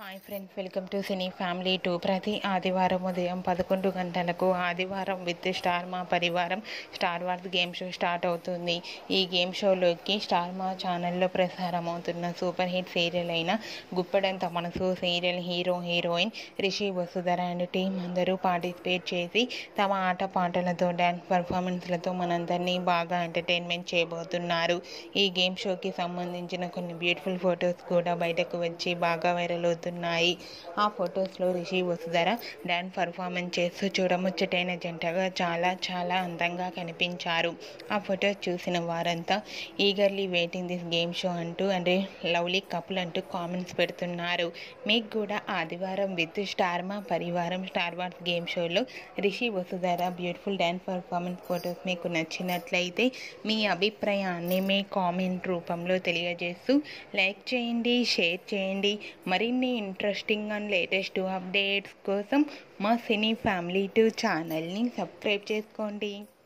hi friends welcome to cine family two ప్రతి ఆదివారం ఉదయం పదకొండు గంటలకు ఆదివారం విత్ స్టార్ మా పరివారం star wars game show start అవుతుంది ఈ గేమ్ షోలోకి స్టార్ మా ఛానల్లో ప్రసారం అవుతున్న సూపర్ హిట్ సీరియల్ అయిన గుప్పడంత మనసు serial hero heroine Rishi Vasudhara and team అందరూ పార్టిసిపేట్ చేసి తమ ఆట పాటలతో డ్యాన్స్ పర్ఫార్మెన్స్లతో మనందరినీ బాగా ఎంటర్టైన్మెంట్ చేయబోతున్నారు ఈ గేమ్ షోకి సంబంధించిన కొన్ని బ్యూటిఫుల్ ఫొటోస్ కూడా బయటకు వచ్చి బాగా వైరల్ అవుతున్నాయి ఆ ఫొటోస్లో రిషి వసుధర డ్యాన్స్ పర్ఫార్మెన్స్ చేస్తూ చూడముచ్చటైన జంటగా చాలా చాలా అందంగా కనిపించారు ఆ ఫొటోస్ చూసిన వారంతా eagerly waiting this game show అంటూ అంటే లవ్లీ కపుల్ అంటూ కామెంట్స్ పెడుతున్నారు మీకు కూడా ఆదివారం విత్ స్టార్ మా పరివారం స్టార్ వార్స్ గేమ్ షోలో Rishi Vasudhara beautiful dance performance photos మీకు నచ్చినట్లయితే మీ అభిప్రాయాన్ని మీ కామెంట్ రూపంలో తెలియజేస్తూ లైక్ చేయండి షేర్ చేయండి మరిన్ని ఇంట్రెస్టింగ్ అండ్ లేటెస్ట్ అప్డేట్స్ కోసం మా సినీ ఫ్యామిలీ టూ ఛానల్ని సబ్స్క్రైబ్ చేసుకోండి